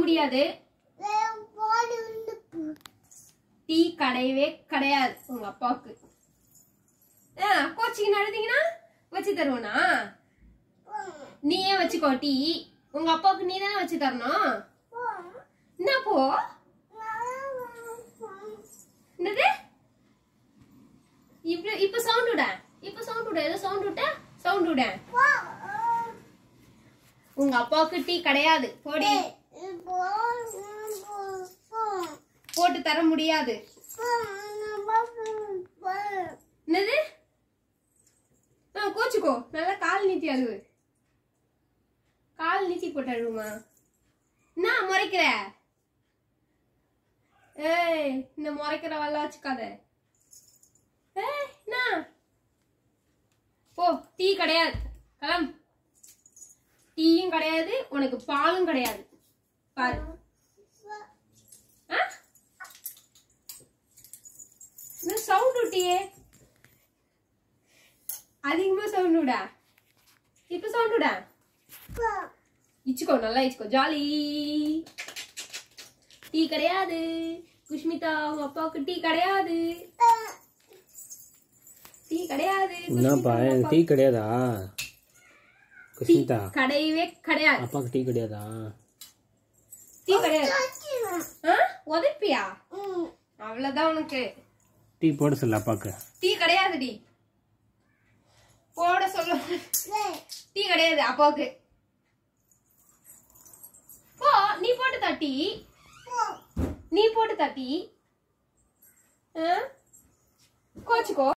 முடியாது டீ கிடையவே கிடையாது உங்க அப்பாவுக்கு ஆ, கோச்சிக்கு நடந்தீங்கன்னா வச்சு தருவனா நீயே வச்சுக்கோ டீ உங்க அப்பாவுக்கு நீ தானே வச்சு தரணும் என்ன போ என்னது இப்ப இப்ப சவுண்ட் விட இப்ப சவுண்ட் விட ஏதோ சவுண்ட் விட்ட சவுண்ட் விட உங்க அப்பாவுக்கு டீ கிடையாது போடி போட்டு தர முடியாது என்னது ஆ கோச்சுக்கோ நல்லா கால் நீட்டி அழுவு கால் நீட்டி போட்டு அழுவுமா என்ன முறைக்கிற ஏய் இந்த முறைக்கிற வல்ல வச்சுக்காத ஏய் என்ன போ டீ கிடையாது கிளம் டீயும் கிடையாது உனக்கு பாலும் கிடையாது பாரு ஆ சவுண்ட் விட்டியே அதிகமா சவுண்ட் விடா இப்ப சவுண்ட் விடா இச்சுக்கோ நல்லா இச்சுக்கோ ஜாலி டீ கிடையாது குஷ்மிதா உங்க அப்பாவுக்கு டீ கிடையாது டீ கிடையாது என்னப்பா எனக்கு டீ கிடையாதா குஷ்மிதா கிடையவே கிடையாது அப்பாவுக்கு டீ கிடையாதா டீ கிடையாது ஆ? உதைப்பியா அவ்வளவுதான் உனக்கு டீ போட சொல்லு அப்பாவுக்கு டீ கிடையாது டி போட சொல்ல டீ கிடையாது அப்பாவுக்கு போ நீ போட்டு தட்டி நீ போட்டு தட்டி கோச்சுக்கோ